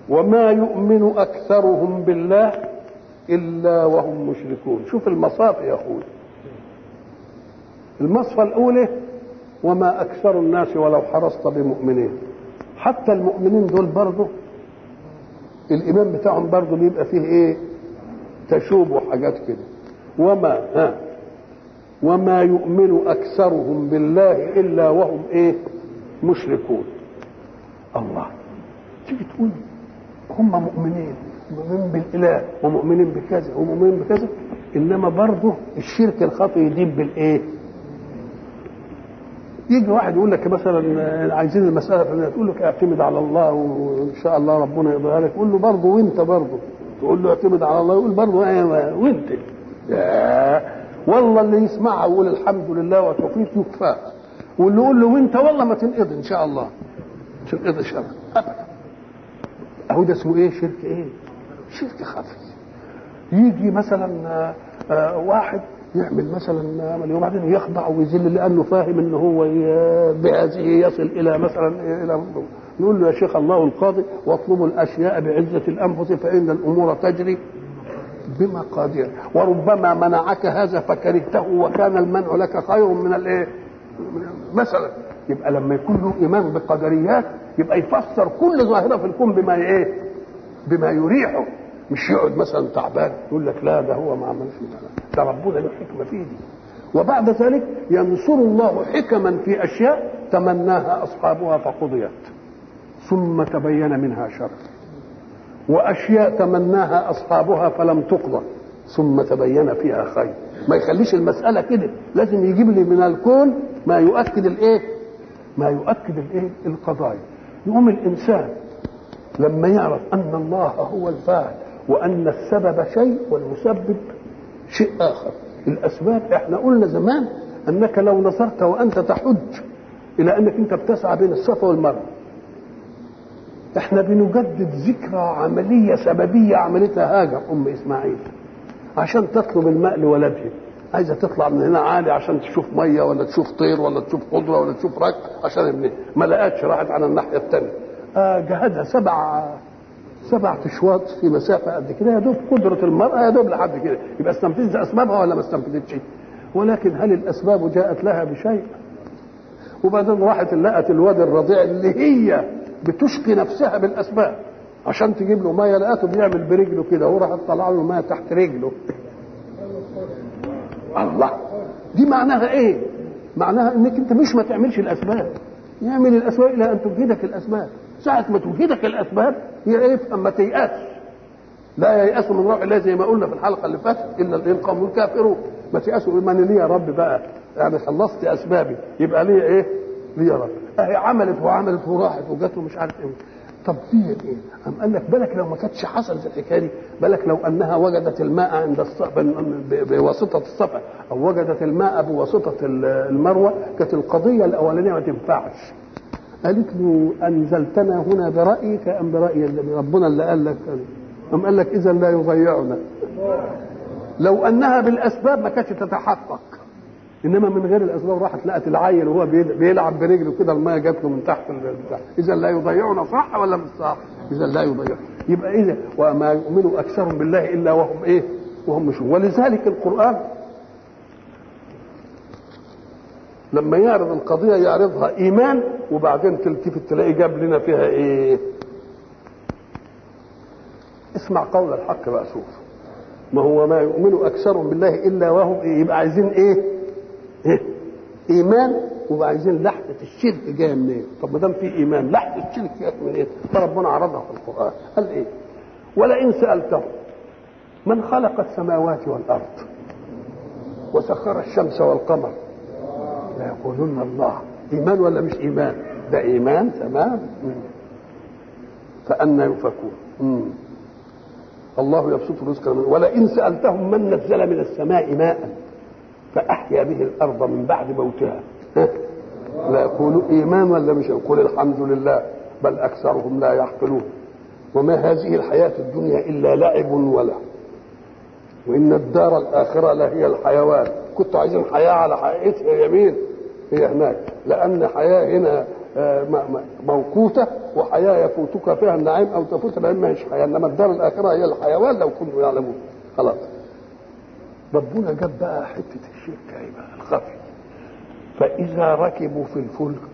وما يؤمن اكثرهم بالله الا وهم مشركون شوف المصافي يا اخوي المصفى الاولى وما اكثر الناس ولو حرصت بمؤمنين حتى المؤمنين دول برضه الايمان بتاعهم برضه بيبقى فيه ايه تشوب وحاجات كده وما ها وما يؤمن اكثرهم بالله الا وهم ايه مشركون الله تيجي تقول هم مؤمنين مؤمنين بالاله ومؤمنين بكذا ومؤمنين بكذا انما برضه الشرك الخفي يدين بالايه يجي واحد يقول لك مثلا عايزين المساله فلانيه تقول لك اعتمد على الله وان شاء الله ربنا يقضيها لك تقول له برضه وانت برضه تقول له اعتمد على الله يقول برضه ايوه وانت يا والله اللي يسمعها ويقول الحمد لله وتوفيق يكفى واللي يقول له وانت والله ما تنقضي ان شاء الله تنقضي شر ابدا اهو ده اسمه ايه شرك ايه شرك خفي يجي مثلا آه، آه، واحد يعمل مثلا عمل وبعدين يخضع ويذل لانه فاهم ان هو ي- بهذه يصل الى مثلا الى نقول له يا شيخ الله القاضي واطلبوا الاشياء بعزه الانفس فان الامور تجري بمقادير وربما منعك هذا فكرهته وكان المنع لك خير من الايه مثلا يبقى لما يكون له ايمان بقدريات يبقى يفسر كل ظاهره في الكون بما ايه بما يريحه مش يقعد مثلا تعبان يقول لك لا ده هو ما عملش ده ربنا له حكمه فيه دي وبعد ذلك ينصر الله حكما في اشياء تمناها اصحابها فقضيت ثم تبين منها شر واشياء تمناها اصحابها فلم تقضى ثم تبين فيها خير ما يخليش المساله كده لازم يجيب لي من الكون ما يؤكد الايه ما يؤكد الايه القضايا يقوم الانسان لما يعرف ان الله هو الفاعل وان السبب شيء والمسبب شيء اخر الاسباب احنا قلنا زمان انك لو نظرت وانت تحج الى انك انت بتسعى بين الصفا والمروه احنا بنجدد ذكرى عمليه سببيه عملتها هاجر ام اسماعيل عشان تطلب الماء لولدها عايزه تطلع من هنا عالي عشان تشوف ميه ولا تشوف طير ولا تشوف خضره ولا تشوف رك عشان ابنها ما لقتش راحت على الناحيه الثانيه آه جهدها سبع سبع اشواط في مسافه قد كده يا دوب قدره المراه يا دوب لحد كده يبقى استنفذت اسبابها ولا ما استنفذتش ولكن هل الاسباب جاءت لها بشيء وبعدين راحت لقت الواد الرضيع اللي هي بتشقي نفسها بالاسباب عشان تجيب له ميه لقته بيعمل برجله كده وراحت طلع له الميه تحت رجله الله دي معناها ايه معناها انك انت مش ما تعملش الاسباب يعمل الاسباب الى ان تجهدك الاسباب ساعة ما تجهدك الاسباب هي ايه اما تيأس لا ييأس من روح الله زي ما قلنا في الحلقة اللي فاتت الا الذين قاموا الكافرون ما تيأسوا من لي يا رب بقى يعني خلصت اسبابي يبقى لي ايه لي يا رب اهي عملت وعملت وراحت وجت ومش عارف ايه طب دي ايه؟ قام قال لك بالك لو ما كانتش حصلت الحكايه دي بالك لو انها وجدت الماء عند الصف بواسطه الصفا او وجدت الماء بواسطه المروه كانت القضيه الاولانيه ما تنفعش قالت له انزلتنا هنا برايك ام براي الذي ربنا اللي قال لك قام قال لك اذا لا يضيعنا لو انها بالاسباب ما كانتش تتحقق انما من غير الاسباب راحت لقت العيل وهو بيلعب برجله كده الميه جات له من تحت البتاع اذا لا يضيعنا صح ولا مش صح؟ اذا لا يضيع يبقى اذا وما يؤمن اكثرهم بالله الا وهم ايه؟ وهم مش ولذلك القران لما يعرض القضيه يعرضها ايمان وبعدين تلتفت تلاقي جاب لنا فيها ايه؟ اسمع قول الحق بقى شوف ما هو ما يؤمن اكثرهم بالله الا وهم إيه؟ يبقى عايزين ايه؟ إيه؟ ايمان وعايزين لحظه الشرك جايه منين؟ طب ما دام في ايمان لحظه الشرك جايه منين؟ إيه؟ فربنا عرضها في القران قال ايه؟ ولئن سالتهم من خلق السماوات والارض وسخر الشمس والقمر ليقولن الله ايمان ولا مش ايمان؟ ده ايمان تمام فأنا يؤفكون مم. الله يبسط الرزق من ولئن سألتهم من نزل من السماء ماء فأحيا به الأرض من بعد موتها لا يقولوا إيمان ولا مش يقول الحمد لله بل أكثرهم لا يعقلون وما هذه الحياة الدنيا إلا لعب وله وإن الدار الآخرة لهي الحيوان كنتوا عايزين حياة على حقيقتها يمين هي هناك لأن حياة هنا آه، م- م- موقوته وحياه يفوتك فيها النعيم او تفوت النعيم ما هيش حياه انما الدار الاخره هي الحيوان لو كنتم يعلمون خلاص ربنا جاب بقى حته الشرك اهي بقى الخفي فاذا ركبوا في الفلك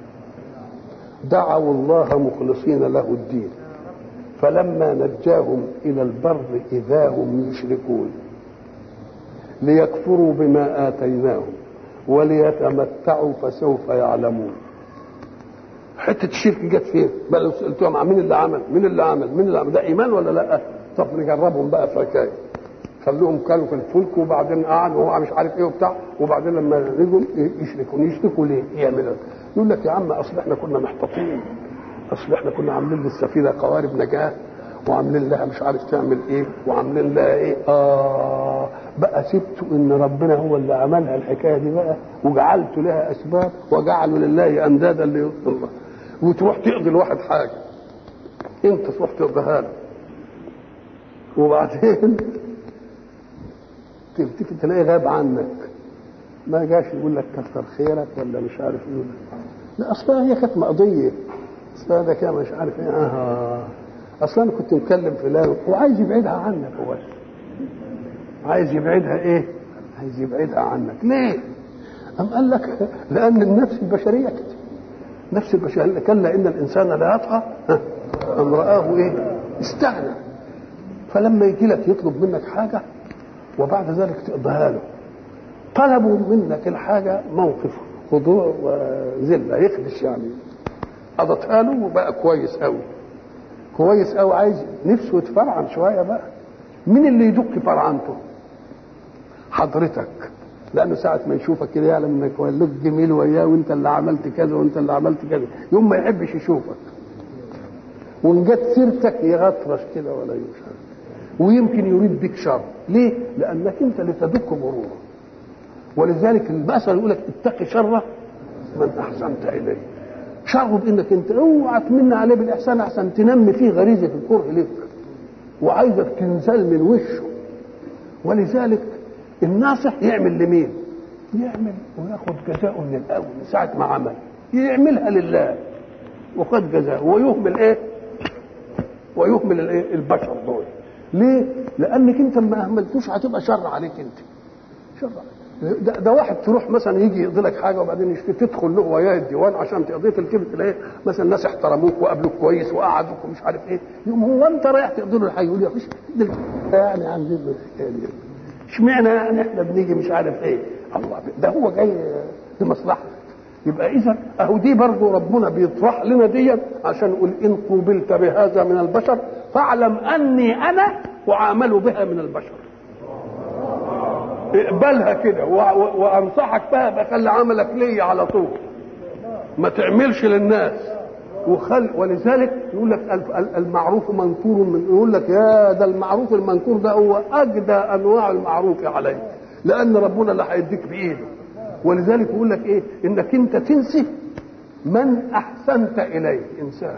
دعوا الله مخلصين له الدين فلما نجاهم الى البر اذا هم يشركون ليكفروا بما اتيناهم وليتمتعوا فسوف يعلمون حته الشرك جت فين؟ بقى لو سالتهم عن مين اللي عمل؟ مين اللي عمل؟ مين اللي عمل؟ ده ايمان ولا لا؟ طب نجربهم بقى في حكايه خلوهم كانوا في الفلك وبعدين قعدوا وهو مش عارف ايه وبتاع وبعدين لما رجعوا يشركوا يشركوا ليه؟ يعملوا يقول لك يا عم اصل احنا كنا محتاطين اصل احنا كنا عاملين للسفينه قوارب نجاه وعاملين لها مش عارف تعمل ايه وعاملين لها ايه اه بقى سبتوا ان ربنا هو اللي عملها الحكايه دي بقى وجعلت لها اسباب وجعلوا لله اندادا ليضل الله وتروح تقضي لواحد حاجه انت تروح تقضيها له وبعدين تلتفت تلاقيه غاب عنك ما جاش يقول لك كثر خيرك ولا مش عارف ايه لا اصلها هي كانت مقضيه اصلها ده كان مش عارف ايه اه اصلا انا كنت مكلم فلان وعايز يبعدها عنك هو بس عايز يبعدها ايه عايز يبعدها عنك ليه أم قال لك لأن النفس البشرية كده نفس البشرية كلا إن الإنسان لا يطغى ها، أن رآه إيه استغنى فلما يجي لك يطلب منك حاجة وبعد ذلك تقضيها له طلبوا منك الحاجة موقف خضوع وذلة يخدش يعني قضتها له وبقى كويس قوي كويس قوي عايز نفسه يتفرعن شوية بقى مين اللي يدق فرعنته حضرتك لانه ساعه ما يشوفك كده يعلم انك ولوك جميل وياه وانت اللي عملت كذا وانت اللي عملت كذا يوم ما يحبش يشوفك وان جت سيرتك يغطرش كده ولا يشعر ويمكن يريد بك شر ليه لانك انت اللي تدك مروره ولذلك المثل يقول لك اتقي شره من احسنت اليه شره بانك انت اوعى تمن عليه بالاحسان احسن تنمي فيه غريزه الكره لك وعايزك تنزل من وشه ولذلك الناصح يعمل لمين يعمل وياخد جزاءه من الاول من ساعه ما عمل يعملها لله وخد جزاءه ويهمل ايه ويهمل الايه البشر دول ليه لانك انت ما اهملتوش هتبقى شر عليك انت شر عليك. ده, ده واحد تروح مثلا يجي يقضي لك حاجه وبعدين يشتي تدخل له وياه الديوان عشان تقضيه الكبت تلاقيه مثلا ناس احترموك وقابلوك كويس وقعدوك ومش عارف ايه يوم هو انت رايح تقضي له الحاجه يقول يا فيش يعني عاملين له الحكايه دي اشمعنى يعني احنا بنيجي مش عارف ايه الله ده هو جاي لمصلحتك يبقى اذا اهو دي برضه ربنا بيطرح لنا دي عشان يقول ان قوبلت بهذا من البشر فاعلم اني انا اعامل بها من البشر اقبلها كده و- و- وانصحك بها بخلي عملك لي على طول ما تعملش للناس وخل ولذلك يقول لك ال- ال- المعروف منكور من يقول لك يا ده المعروف المنكور ده هو اجدى انواع المعروف عليك لان ربنا اللي هيديك بايده ولذلك يقول لك ايه انك انت تنسي من احسنت اليه انساه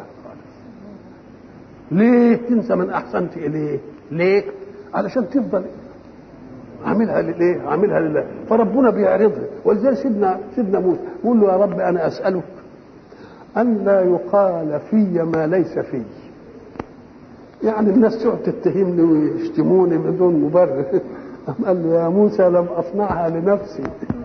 ليه تنسى من احسنت اليه ليه علشان تفضل عاملها لله عاملها لله فربنا بيعرضها ولذلك سيدنا سيدنا موسى يقول له يا رب انا اسالك ان لا يقال في ما ليس في يعني الناس تقعد تتهمني ويشتموني بدون مبرر قام قال له يا موسى لم اصنعها لنفسي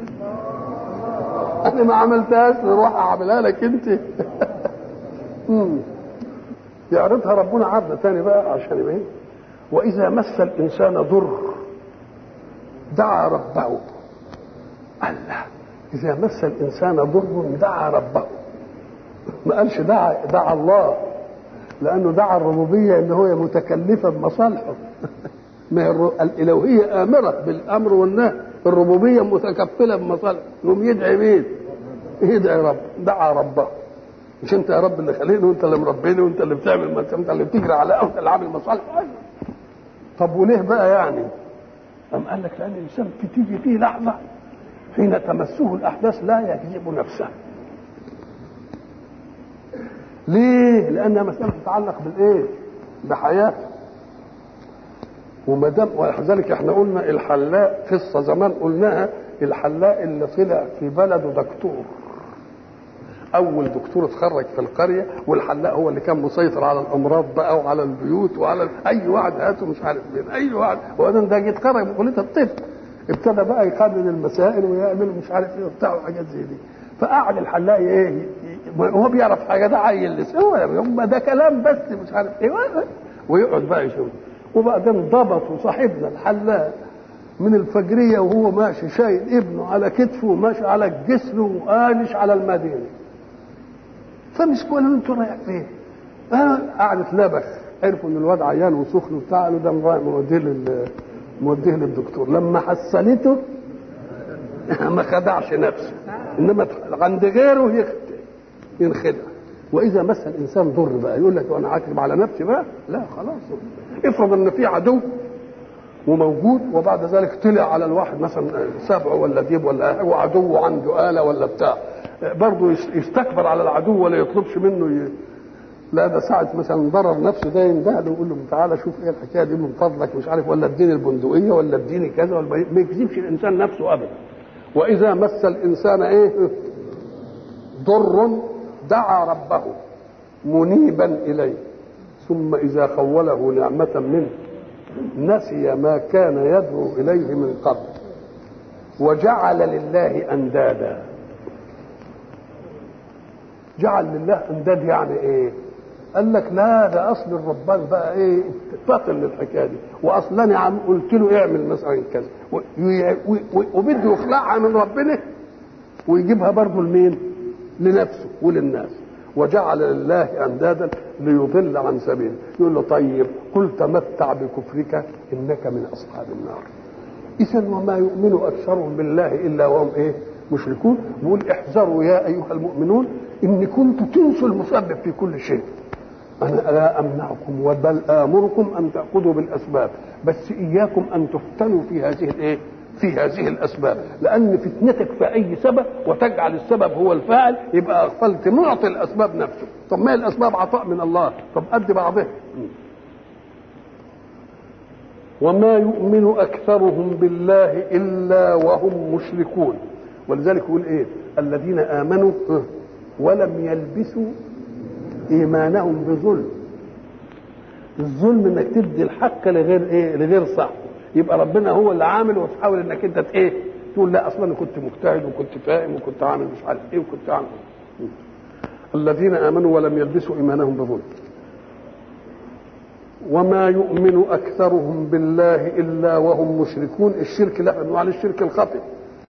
انا ما عملتهاش روح اعملها لك انت مم. يعرضها ربنا عرض تاني بقى عشان يبين واذا مس الانسان ضر دعا ربه الله اذا مس الانسان ضر دعا ربه ما قالش دعا دعا الله لانه دعا الربوبيه ان هو متكلفه بمصالحه ما هي الر- الالوهيه امره بالامر والنهي الربوبيه متكفله بمصالحه يقوم يدعي مين؟ يدعي رب دعا ربه مش انت يا رب اللي خليني وانت اللي مربيني وانت اللي بتعمل ما انت انت اللي بتجري على انت اللي عامل مصالح أيوة. طب وليه بقى يعني؟ أم قال لك لأن الإنسان تيجي فيه لحظة حين تمسه الأحداث لا يكذب نفسه ليه؟ لأنها مسألة تتعلق بالإيه؟ بحياته وما دام ولذلك احنا قلنا الحلاق قصه زمان قلناها الحلاق اللي طلع في بلده دكتور اول دكتور اتخرج في القريه والحلاق هو اللي كان مسيطر على الامراض بقى وعلى البيوت وعلى اي واحد هاته مش عارف مين اي واحد وبعدين ده جه اتخرج من كليه الطب ابتدى بقى يقابل المسائل ويعمل مش عارف ايه وبتاع وحاجات زي دي فقعد الحلاق ايه هو بيعرف حاجه ده عيل لسه هو ده كلام بس مش عارف ايه ويقعد بقى يشوف وبعدين ضبطوا صاحبنا الحلاق من الفجريه وهو ماشي شايل ابنه على كتفه وماشي على الجسر وقانش على المدينه فمسكوا قالوا انتوا رايح فين؟ آه قعدت لبخ عرفوا ان الواد عيان وسخن وبتاع قالوا ده موديه لل موديه للدكتور لما حسنته ما خدعش نفسه انما عند غيره ينخدع واذا مس الانسان ضر بقى يقول لك وانا عاكب على نفسي بقى لا خلاص افرض ان في عدو وموجود وبعد ذلك طلع على الواحد مثلا سبع ولا ديب ولا هو عدو عنده آلة ولا بتاع برضه يستكبر على العدو ولا يطلبش منه ي... لا ده ساعة مثلا ضرر نفسه ده ينده له ويقول له تعالى شوف ايه الحكايه دي من فضلك مش عارف ولا اديني البندقيه ولا اديني كذا ولا ما يكذبش الانسان نفسه ابدا واذا مس الانسان ايه ضر دعا ربه منيبا اليه ثم اذا خوله نعمه منه نسي ما كان يدعو اليه من قبل وجعل لله اندادا جعل لله انداد يعني ايه قال لك لا ده اصل الربان بقى ايه فاطن للحكايه دي واصلا يا عم قلت له اعمل مثلا كذا وبده يخلعها من ربنا ويجيبها برضه لمين؟ لنفسه وللناس وجعل لله اندادا ليضل عن سبيله يقول له طيب قل تمتع بكفرك انك من اصحاب النار اذا وما يؤمن اكثرهم بالله الا وهم ايه مشركون بيقول احذروا يا ايها المؤمنون ان كنتم تنسوا المسبب في كل شيء انا لا امنعكم بل امركم ان تاخذوا بالاسباب بس اياكم ان تفتنوا في هذه الايه في هذه الاسباب لان فتنتك في اي سبب وتجعل السبب هو الفاعل يبقى اغفلت معطي الاسباب نفسه طب ما هي الاسباب عطاء من الله طب قد بعضها وما يؤمن اكثرهم بالله الا وهم مشركون ولذلك يقول ايه الذين امنوا ولم يلبسوا ايمانهم بظلم الظلم انك تدي الحق لغير ايه لغير صاحبه يبقى ربنا هو اللي عامل وتحاول انك انت ايه تقول لا اصلا انا كنت مجتهد وكنت فاهم وكنت عامل مش عارف ايه وكنت عامل الذين امنوا ولم يلبسوا ايمانهم بظلم وما يؤمن اكثرهم بالله الا وهم مشركون الشرك لا انواع الشرك الخفي